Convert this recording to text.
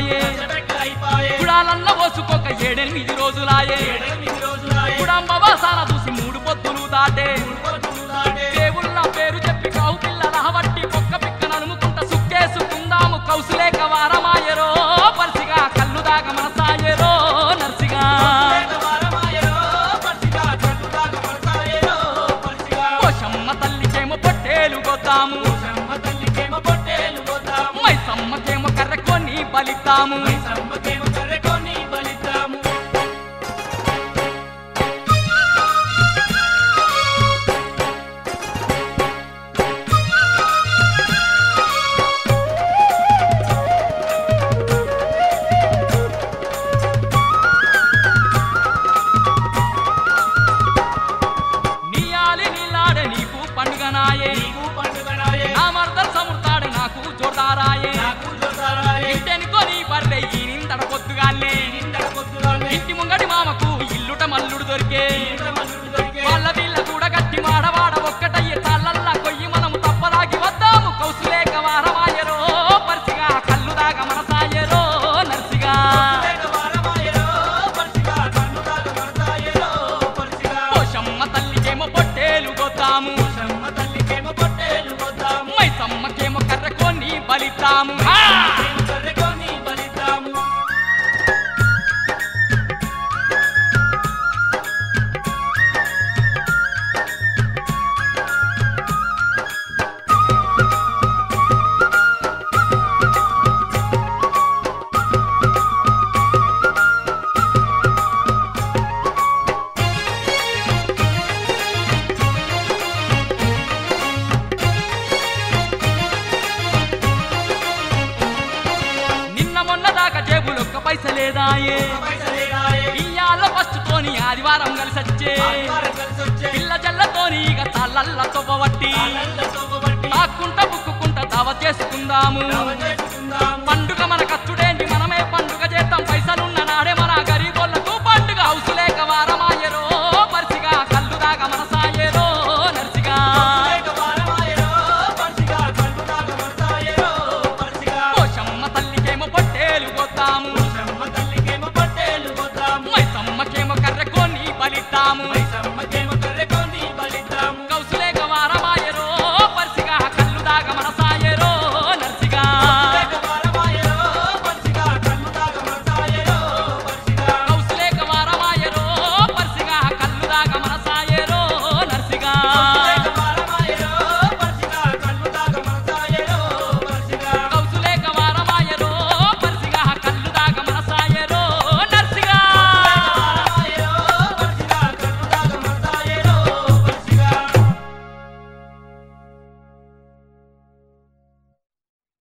అయిపాయే గుడాలన్న పోసుకోక ఏడెనిమిది రోజులాయే గుడాంబ వాసాన చూసి మూడు పొద్దులు దాటే దేవుళ్ళ పేరు చెప్పి కావు పిల్లల హవట్టి పొక్క పిక్క నలుముకుంట సుక్కేసుకుందాము కౌసులేక వారమాయరో పరిసిగా కళ్ళు దాగ మనసాయరో నర్సిగా పోషమ్మ తల్లికేమో పొట్టేలు కొద్దాము మైసమ్మకేమో కర్రకొని బలితాము నీయాలి నీలాడే నీకు పండుగ నాయే నా మర్దల్ సముర్తాడు నాకు జోర్దారాయే ఇంటెనుకో నీ బర్రె ఈ నిందడ పొద్దుగానే ఇంటి ముంగడి మామకు ఇల్లుట మల్లుడు దొరికే వాళ్ళ వీళ్ళ కూడా గట్టి మాడవాడ ఒక్కటయ్యే తాళ్ళల్లా కొయ్యి మనము తప్పదాగి వద్దాము కౌసులేక వారమాయరో పరిసిగా కళ్ళు దాగ మనసాయరో నర్సిగా పోషమ్మ తల్లికేమో పొట్టేలు గొద్దాము మైసమ్మకేమో కర్రకొని బలితాము హా! నిన్న మొన్న దాకా జేబులొక్క పైస లేదాయే ఇయ్యాల ఫస్ట్ తోని ఆదివారం కలిసొచ్చే పిల్ల జల్లతోని ఇక తల్లల్ల తొవ్వబట్టి తాక్కుంట బుక్కుకుంట దావ చేసుకుందాము పండుగ మన కచ్చుడేంటి మనమే పండుగ చేద్దాం పైసలున్న నాడే మన గరీబోళ్ళకు పండుగ హౌసులేక వారమాయరో పరిసిగా కళ్ళు దాకా మనసాయరో నర్సిగా పోషమ్మ తల్లికేమో పొట్టేలు కొద్దాము మైసమ్మకేమో కర్రకొని బలితాము